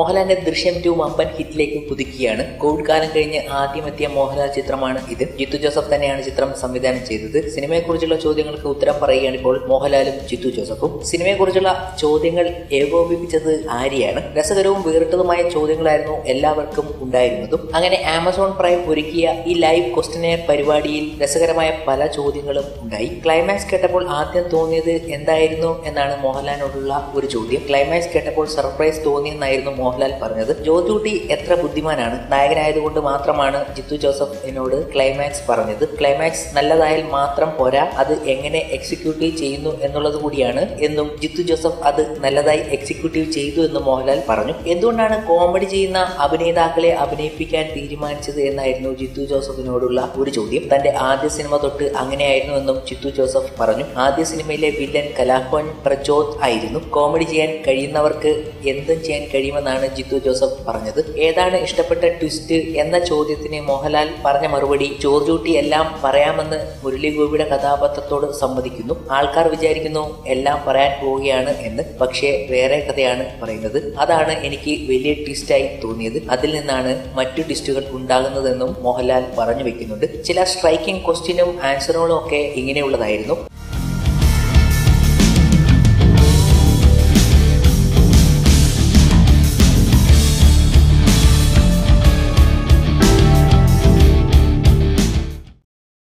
മോഹൻലാലിന്റെ ദൃശ്യം ടു വമ്പൻ ഹിറ്റിലേക്ക് കുതിക്കുകയാണ് കോവിഡ് കാലം കഴിഞ്ഞ് ആദ്യമെത്തിയ മോഹൻലാൽ ചിത്രമാണ് ഇത് ജിത്തു ജോസഫ് തന്നെയാണ് ചിത്രം സംവിധാനം ചെയ്തത് സിനിമയെക്കുറിച്ചുള്ള ചോദ്യങ്ങൾക്ക് ഉത്തരം പറയുകയാണ് ഇപ്പോൾ മോഹൻലാലും ജിത്തു ജോസഫും സിനിമയെക്കുറിച്ചുള്ള ചോദ്യങ്ങൾ ഏകോപിപ്പിച്ചത് ആര്യാണ് രസകരവും വേറിട്ടതുമായ ചോദ്യങ്ങളായിരുന്നു എല്ലാവർക്കും ഉണ്ടായിരുന്നതും അങ്ങനെ ആമസോൺ പ്രൈം ഒരുക്കിയ ഈ ലൈവ് ക്വസ്റ്റനെയർ പരിപാടിയിൽ രസകരമായ പല ചോദ്യങ്ങളും ഉണ്ടായി ക്ലൈമാക്സ് കേട്ടപ്പോൾ ആദ്യം തോന്നിയത് എന്തായിരുന്നു എന്നാണ് മോഹൻലാലിനോടുള്ള ഒരു ചോദ്യം ക്ലൈമാക്സ് കേട്ടപ്പോൾ സർപ്രൈസ് തോന്നിയെന്നായിരുന്നു മോഹൻലാൽ പറഞ്ഞത് ജോജൂട്ടി എത്ര ബുദ്ധിമാനാണ് നായകനായതുകൊണ്ട് മാത്രമാണ് ജിത്തു ജോസഫ് എന്നോട് ക്ലൈമാക്സ് പറഞ്ഞത് ക്ലൈമാക്സ് നല്ലതായാൽ മാത്രം പോരാ അത് എങ്ങനെ എക്സിക്യൂട്ടീവ് ചെയ്യുന്നു എന്നുള്ളത് കൂടിയാണ് എന്നും ജിത്തു ജോസഫ് അത് നല്ലതായി എക്സിക്യൂട്ടീവ് ചെയ്തു എന്ന് മോഹൻലാൽ പറഞ്ഞു എന്തുകൊണ്ടാണ് കോമഡി ചെയ്യുന്ന അഭിനേതാക്കളെ അഭിനയിപ്പിക്കാൻ തീരുമാനിച്ചത് എന്നായിരുന്നു ജിത്തു ജോസഫിനോടുള്ള ഒരു ചോദ്യം തന്റെ ആദ്യ സിനിമ തൊട്ട് അങ്ങനെയായിരുന്നു എന്നും ജിത്തു ജോസഫ് പറഞ്ഞു ആദ്യ സിനിമയിലെ വില്ലൻ കലാഭവൻ പ്രചോദ് ആയിരുന്നു കോമഡി ചെയ്യാൻ കഴിയുന്നവർക്ക് എന്തും ചെയ്യാൻ കഴിയുമെന്നാണ് ജിത്തു ജോസഫ് പറഞ്ഞത് ഏതാണ് ഇഷ്ടപ്പെട്ട ട്വിസ്റ്റ് എന്ന ചോദ്യത്തിന് മോഹൻലാൽ പറഞ്ഞ മറുപടി ചോർജൂട്ടി എല്ലാം പറയാമെന്ന് മുരളി ഗോപിയുടെ കഥാപാത്രത്തോട് സമ്മതിക്കുന്നു ആൾക്കാർ വിചാരിക്കുന്നു എല്ലാം പറയാൻ പോവുകയാണ് എന്ന് പക്ഷേ വേറെ കഥയാണ് പറയുന്നത് അതാണ് എനിക്ക് വലിയ ട്വിസ്റ്റായി തോന്നിയത് അതിൽ നിന്നാണ് മറ്റു ട്വിസ്റ്റുകൾ ഉണ്ടാകുന്നതെന്നും മോഹൻലാൽ പറഞ്ഞു വെക്കുന്നുണ്ട് ചില സ്ട്രൈക്കിംഗ് ക്വസ്റ്റ്യനും ആൻസറുകളും ഒക്കെ ഇങ്ങനെയുള്ളതായിരുന്നു